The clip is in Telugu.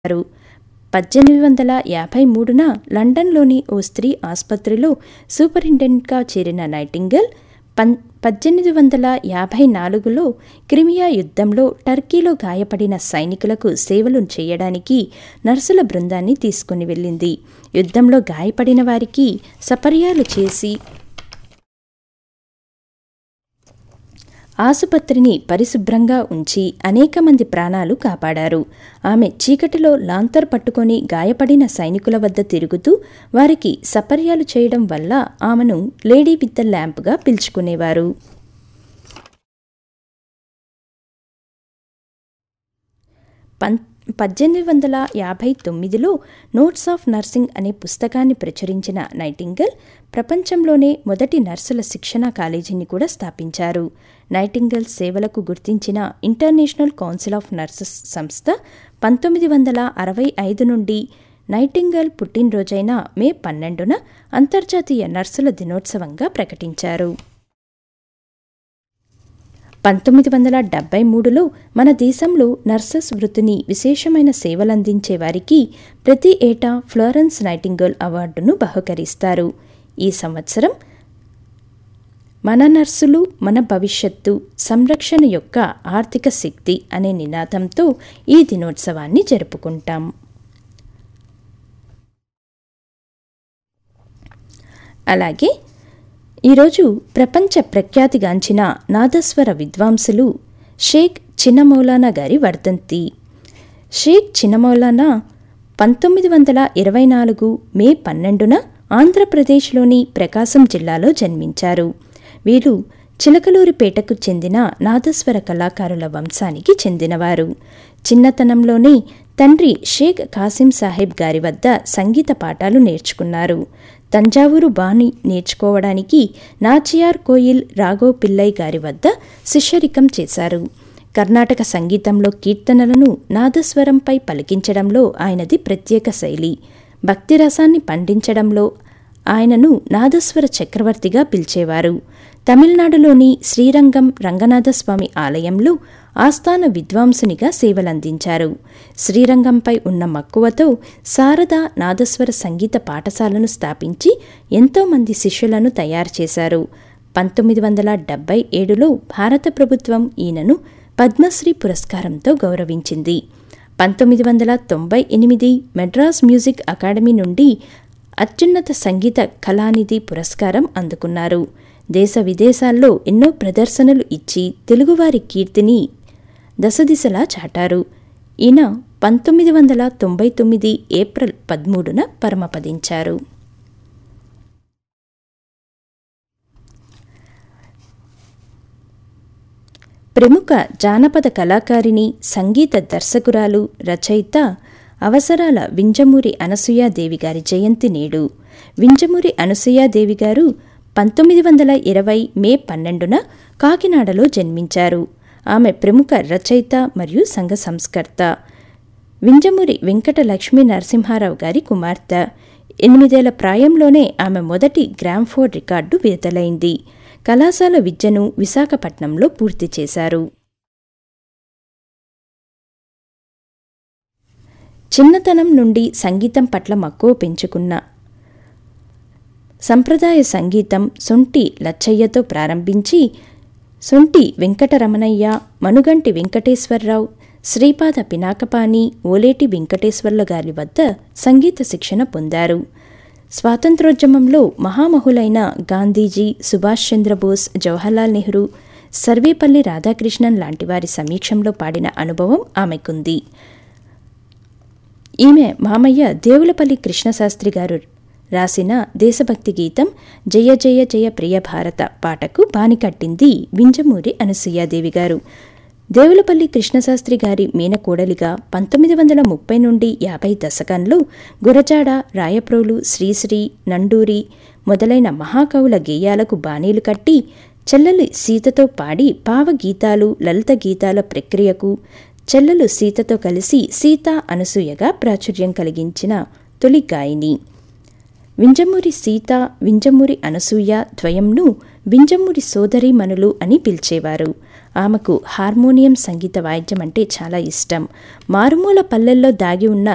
చేశారు పద్దెనిమిది వందల యాభై మూడున లండన్లోని ఓ స్త్రీ ఆసుపత్రిలో సూపరింటెండెంట్గా చేరిన నైటింగల్ పన్ పద్దెనిమిది వందల యాభై నాలుగులో క్రిమియా యుద్ధంలో టర్కీలో గాయపడిన సైనికులకు సేవలు చేయడానికి నర్సుల బృందాన్ని తీసుకుని వెళ్ళింది యుద్ధంలో గాయపడిన వారికి సపర్యాలు చేసి ఆసుపత్రిని పరిశుభ్రంగా ఉంచి అనేక మంది ప్రాణాలు కాపాడారు ఆమె చీకటిలో లాంతర్ పట్టుకొని గాయపడిన సైనికుల వద్ద తిరుగుతూ వారికి సపర్యాలు చేయడం వల్ల ఆమెను లేడీ విత్ ద ల్యాంప్గా పిలుచుకునేవారు పం పద్దెనిమిది వందల యాభై తొమ్మిదిలో నోట్స్ ఆఫ్ నర్సింగ్ అనే పుస్తకాన్ని ప్రచురించిన నైటింగల్ ప్రపంచంలోనే మొదటి నర్సుల శిక్షణ కాలేజీని కూడా స్థాపించారు నైటింగల్ సేవలకు గుర్తించిన ఇంటర్నేషనల్ కౌన్సిల్ ఆఫ్ నర్సెస్ సంస్థ పంతొమ్మిది వందల అరవై ఐదు నుండి నైటింగల్ పుట్టినరోజైన మే పన్నెండున అంతర్జాతీయ నర్సుల దినోత్సవంగా ప్రకటించారు పంతొమ్మిది వందల డెబ్బై మూడులో మన దేశంలో నర్సెస్ వృత్తిని విశేషమైన సేవలందించే వారికి ప్రతి ఏటా ఫ్లోరెన్స్ నైటింగల్ అవార్డును బహుకరిస్తారు ఈ సంవత్సరం మన నర్సులు మన భవిష్యత్తు సంరక్షణ యొక్క ఆర్థిక శక్తి అనే నినాదంతో ఈ దినోత్సవాన్ని జరుపుకుంటాం అలాగే ఈరోజు ప్రపంచ ప్రఖ్యాతిగాంచిన నాదస్వర విద్వాంసులు షేక్ చిన్నమౌలానా గారి వర్ధంతి షేక్ చిన్నమౌలానా పంతొమ్మిది వందల ఇరవై నాలుగు మే పన్నెండున ఆంధ్రప్రదేశ్లోని ప్రకాశం జిల్లాలో జన్మించారు వీరు చిలకలూరిపేటకు చెందిన నాదస్వర కళాకారుల వంశానికి చెందినవారు చిన్నతనంలోనే తండ్రి షేక్ కాసిం సాహెబ్ గారి వద్ద సంగీత పాఠాలు నేర్చుకున్నారు తంజావూరు బాణి నేర్చుకోవడానికి నాచియార్ కోయిల్ రాఘవ్ పిల్లై గారి వద్ద శిష్యరికం చేశారు కర్ణాటక సంగీతంలో కీర్తనలను నాదస్వరంపై పలికించడంలో ఆయనది ప్రత్యేక శైలి భక్తిరసాన్ని పండించడంలో ఆయనను నాదస్వర చక్రవర్తిగా పిలిచేవారు తమిళనాడులోని శ్రీరంగం రంగనాథస్వామి ఆలయంలో ఆస్థాన విద్వాంసునిగా సేవలందించారు శ్రీరంగంపై ఉన్న మక్కువతో శారద నాదస్వర సంగీత పాఠశాలను స్థాపించి ఎంతోమంది శిష్యులను తయారు చేశారు పంతొమ్మిది వందల డెబ్బై ఏడులో భారత ప్రభుత్వం ఈయనను పద్మశ్రీ పురస్కారంతో గౌరవించింది పంతొమ్మిది వందల తొంభై ఎనిమిది మెడ్రాస్ మ్యూజిక్ అకాడమీ నుండి అత్యున్నత సంగీత కళానిధి పురస్కారం అందుకున్నారు దేశ విదేశాల్లో ఎన్నో ప్రదర్శనలు ఇచ్చి తెలుగువారి కీర్తిని దశదిశలా చాటారు ఈయన పంతొమ్మిది వందల తొంభై తొమ్మిది ఏప్రిల్ పదమూడున పరమపదించారు ప్రముఖ జానపద కళాకారిణి సంగీత దర్శకురాలు రచయిత అవసరాల వింజమూరి అనసూయాదేవి గారి జయంతి నేడు వింజమూరి అనసూయాదేవి గారు పంతొమ్మిది వందల ఇరవై మే పన్నెండున కాకినాడలో జన్మించారు ఆమె ప్రముఖ రచయిత మరియు సంఘ సంస్కర్త వింజమూరి వెంకట లక్ష్మీ నరసింహారావు గారి కుమార్తె ఎనిమిదేళ్ల ప్రాయంలోనే ఆమె మొదటి గ్రామ్ఫోర్డ్ రికార్డు విడుదలైంది కళాశాల విద్యను విశాఖపట్నంలో పూర్తి చేశారు చిన్నతనం నుండి సంగీతం పట్ల మక్కువ పెంచుకున్న సంప్రదాయ సంగీతం సొంటి లచ్చయ్యతో ప్రారంభించి సొంటి వెంకటరమణయ్య మనుగంటి వెంకటేశ్వరరావు శ్రీపాద పినాకపాణి ఓలేటి వెంకటేశ్వర్ల గారి వద్ద సంగీత శిక్షణ పొందారు స్వాతంత్రోద్యమంలో మహామహులైన గాంధీజీ సుభాష్ చంద్రబోస్ జవహర్లాల్ నెహ్రూ సర్వేపల్లి రాధాకృష్ణన్ లాంటి వారి సమీక్షంలో పాడిన అనుభవం ఆమెకుంది ఈమె మామయ్య దేవులపల్లి కృష్ణశాస్త్రి గారు రాసిన దేశభక్తి గీతం జయ జయ జయ ప్రియ భారత పాటకు బానికట్టింది వింజమూరి అనసూయాదేవి గారు దేవులపల్లి కృష్ణశాస్త్రి గారి మీనకోడలిగా పంతొమ్మిది వందల ముప్పై నుండి యాభై దశకంలో గురజాడ రాయప్రోలు శ్రీశ్రీ నండూరి మొదలైన మహాకవుల గేయాలకు బాణీలు కట్టి చెల్లెలి సీతతో పాడి పావగీతాలు లలిత గీతాల ప్రక్రియకు చెల్లెలు సీతతో కలిసి సీత అనసూయగా ప్రాచుర్యం కలిగించిన తొలి గాయని వింజమూరి సీత వింజమూరి అనసూయ ద్వయంను వింజమూరి సోదరీమణులు అని పిలిచేవారు ఆమెకు హార్మోనియం సంగీత వాయిద్యం అంటే చాలా ఇష్టం మారుమూల పల్లెల్లో దాగి ఉన్న